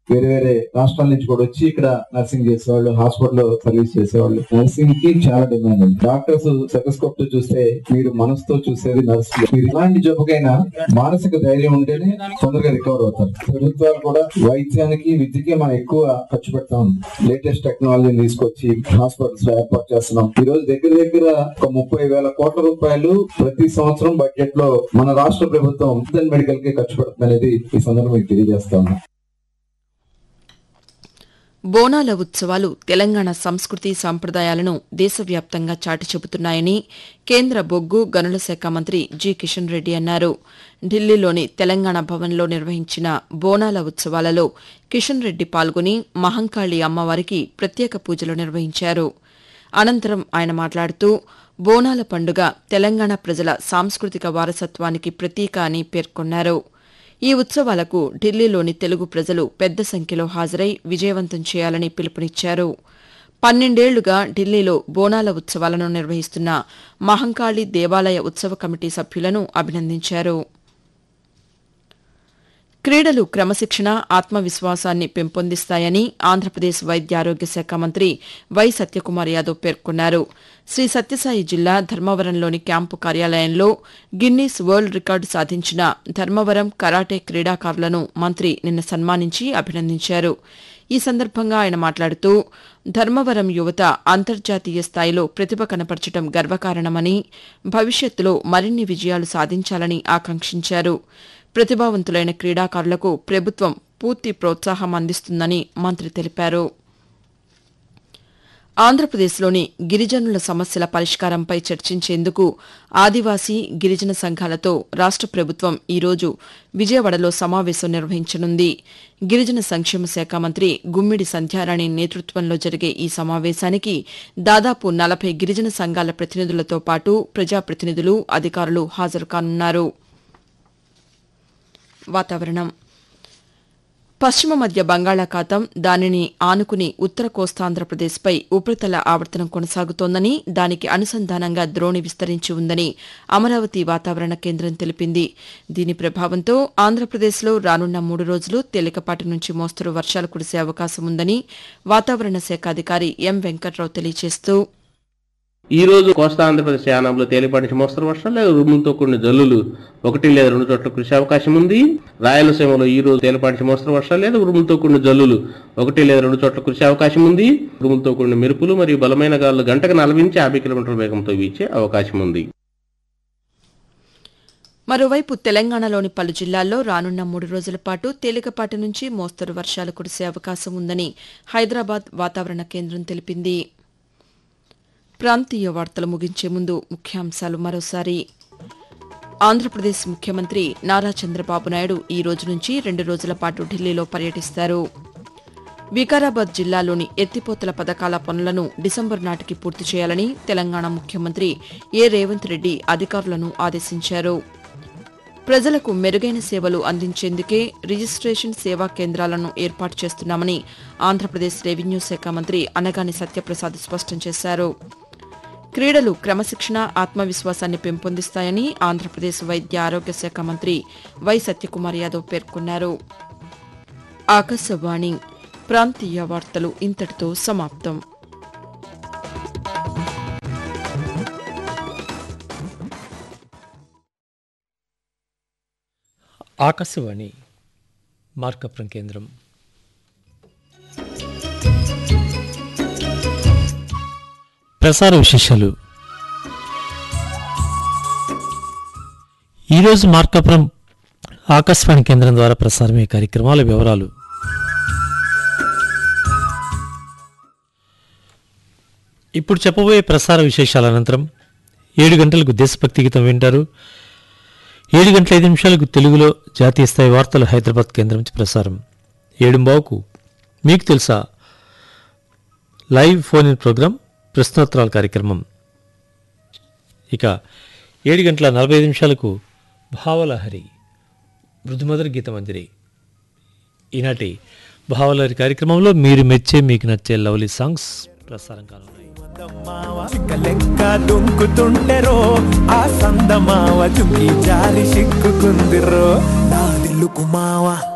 వేరే వేరే రాష్ట్రాల నుంచి కూడా వచ్చి ఇక్కడ నర్సింగ్ చేసేవాళ్ళు హాస్పిటల్ సర్వీస్ చేసేవాళ్ళు నర్సింగ్ కి చాలా డిమాండ్ ఉంది డాక్టర్స్ సెటస్కోప్ తో చూస్తే మీరు మనసుతో చూసేది నర్స్ మీరు ఎలాంటి జబ్బుకైనా మానసిక ధైర్యం ఉంటేనే తొందరగా రికవర్ అవుతారు ప్రభుత్వాలు కూడా వైద్యానికి విద్యకి మనం ఎక్కువ ఖర్చు పెడతాం లేటెస్ట్ టెక్నాలజీని తీసుకొచ్చి హాస్పిటల్స్ లో ఏర్పాటు చేస్తున్నాం ఈ రోజు దగ్గర దగ్గర ఒక ముప్పై వేల కోట్ల రూపాయలు ప్రతి సంవత్సరం బడ్జెట్ లో మన రాష్ట్ర ప్రభుత్వం మెడికల్ కి ఖర్చు పెడుతుంది అనేది ఈ సందర్భంగా తెలియజేస్తాను బోనాల ఉత్సవాలు తెలంగాణ సంస్కృతి సంప్రదాయాలను దేశవ్యాప్తంగా చాటి చెబుతున్నాయని కేంద్ర బొగ్గు గనుల శాఖ మంత్రి జి కిషన్ రెడ్డి అన్నారు ఢిల్లీలోని తెలంగాణ భవన్లో నిర్వహించిన బోనాల ఉత్సవాలలో కిషన్ రెడ్డి పాల్గొని మహంకాళి అమ్మవారికి ప్రత్యేక పూజలు నిర్వహించారు అనంతరం ఆయన మాట్లాడుతూ బోనాల పండుగ తెలంగాణ ప్రజల సాంస్కృతిక వారసత్వానికి ప్రతీక అని పేర్కొన్నారు ఈ ఉత్సవాలకు ఢిల్లీలోని తెలుగు ప్రజలు పెద్ద సంఖ్యలో హాజరై విజయవంతం చేయాలని పిలుపునిచ్చారు పన్నెండేళ్లుగా ఢిల్లీలో బోనాల ఉత్సవాలను నిర్వహిస్తున్న మహంకాళి దేవాలయ ఉత్సవ కమిటీ సభ్యులను అభినందించారు క్రీడలు క్రమశిక్షణ ఆత్మవిశ్వాసాన్ని పెంపొందిస్తాయని ఆంధ్రప్రదేశ్ వైద్య ఆరోగ్య శాఖ మంత్రి వై సత్యకుమార్ యాదవ్ పేర్కొన్నారు శ్రీ సత్యసాయి జిల్లా ధర్మవరంలోని క్యాంపు కార్యాలయంలో గిన్నీస్ వరల్డ్ రికార్డు సాధించిన ధర్మవరం కరాటే క్రీడాకారులను మంత్రి నిన్న సన్మానించి అభినందించారు ఈ సందర్భంగా ఆయన మాట్లాడుతూ ధర్మవరం యువత అంతర్జాతీయ స్థాయిలో ప్రతిభ కనపరచడం గర్వకారణమని భవిష్యత్తులో మరిన్ని విజయాలు సాధించాలని ఆకాంక్షించారు ప్రతిభావంతులైన క్రీడాకారులకు ప్రభుత్వం పూర్తి ప్రోత్సాహం అందిస్తుందని మంత్రి తెలిపారు ఆంధ్రప్రదేశ్లోని గిరిజనుల సమస్యల పరిష్కారంపై చర్చించేందుకు ఆదివాసీ గిరిజన సంఘాలతో రాష్ట ప్రభుత్వం ఈరోజు విజయవాడలో సమావేశం నిర్వహించనుంది గిరిజన సంక్షేమ శాఖ మంత్రి గుమ్మిడి సంధ్యారాణి నేతృత్వంలో జరిగే ఈ సమావేశానికి దాదాపు నలభై గిరిజన సంఘాల ప్రతినిధులతో పాటు ప్రజాప్రతినిధులు అధికారులు హాజరు కానున్నారు వాతావరణం పశ్చిమ మధ్య బంగాళాఖాతం దానిని ఆనుకుని ఉత్తర కోస్తాంధ్రప్రదేశ్పై ఉపరితల ఆవర్తనం కొనసాగుతోందని దానికి అనుసంధానంగా ద్రోణి విస్తరించి ఉందని అమరావతి వాతావరణ కేంద్రం తెలిపింది దీని ప్రభావంతో ఆంధ్రప్రదేశ్లో రానున్న మూడు రోజులు తేలికపాటి నుంచి మోస్తరు వర్షాలు కురిసే అవకాశం ఉందని వాతావరణ శాఖ అధికారి ఎం వెంకట్రావు తెలియజేస్తూ ఈ రోజు కోస్తా ఆంధ్రప్రదేశ్ యానంలో తేలిపాటి నుంచి మోస్తరు వర్షాలు లేదా ఉరుములతో కూడిన జల్లులు ఒకటి లేదా రెండు చోట్ల కురిసే అవకాశం ఉంది రాయలసీమలో ఈ రోజు తేలిపాటి నుంచి మోస్తరు వర్షాలు లేదా ఉరుములతో కూడిన జల్లులు ఒకటి లేదా రెండు చోట్ల కురిసే అవకాశం ఉంది ఉరుములతో కూడిన మెరుపులు మరియు బలమైన గాలులు గంటకు నలభై నుంచి యాభై కిలోమీటర్ల వేగంతో వీచే అవకాశం ఉంది మరోవైపు తెలంగాణలోని పలు జిల్లాల్లో రానున్న మూడు రోజుల పాటు తేలికపాటి నుంచి మోస్తరు వర్షాలు కురిసే అవకాశం ఉందని హైదరాబాద్ వాతావరణ కేంద్రం తెలిపింది ప్రాంతీయ వార్తలు ముగించే ముందు ముఖ్యాంశాలు మరోసారి ఆంధ్రప్రదేశ్ ముఖ్యమంత్రి నారా చంద్రబాబు నాయుడు ఈ రోజు నుంచి రెండు రోజుల పాటు ఢిల్లీలో పర్యటిస్తారు వికారాబాద్ జిల్లాలోని ఎత్తిపోతల పథకాల పనులను డిసెంబర్ నాటికి పూర్తి చేయాలని తెలంగాణ ముఖ్యమంత్రి ఏ రేవంత్ రెడ్డి అధికారులను ఆదేశించారు ప్రజలకు మెరుగైన సేవలు అందించేందుకే రిజిస్ట్రేషన్ సేవా కేంద్రాలను ఏర్పాటు చేస్తున్నామని ఆంధ్రప్రదేశ్ రెవెన్యూ శాఖ మంత్రి అనగాని సత్యప్రసాద్ స్పష్టం చేశారు క్రీడలు క్రమశిక్షణ ఆత్మవిశ్వాసాన్ని పెంపొందిస్తాయని ఆంధ్రప్రదేశ్ వైద్య ఆరోగ్య శాఖ మంత్రి వై సత్యకుమార్ యాదవ్ పేర్కొన్నారు ఆకాశవాణి ప్రాంతీయ వార్తలు ఇంతటితో సమాప్తం ఆకాశవాణి మార్కపురం కేంద్రం ప్రసార విశేషాలు ఈరోజు మార్కాపురం ఆకాశవాణి కేంద్రం ద్వారా ప్రసారమయ్యే కార్యక్రమాల వివరాలు ఇప్పుడు చెప్పబోయే ప్రసార విశేషాల అనంతరం ఏడు గంటలకు దేశభక్తి గీతం వింటారు ఏడు గంటల ఐదు నిమిషాలకు తెలుగులో జాతీయ స్థాయి వార్తలు హైదరాబాద్ కేంద్రం నుంచి ప్రసారం ఏడుంబావుకు మీకు తెలుసా లైవ్ ఫోన్ ఇన్ ప్రోగ్రాం ప్రశ్నోత్తరాల కార్యక్రమం ఇక ఏడు గంటల నలభై ఐదు నిమిషాలకు భావలహరి మృదుమధుర గీతమంజరి ఈనాటి భావలహరి కార్యక్రమంలో మీరు మెచ్చే మీకు నచ్చే లవ్లీ సాంగ్స్ ప్రసారం కానున్నాయి లెక్క దుంకుతుండెరో ఆ సందమావ చుంకి జారి సిక్కుకుందిరో నాదిల్లు కుమావా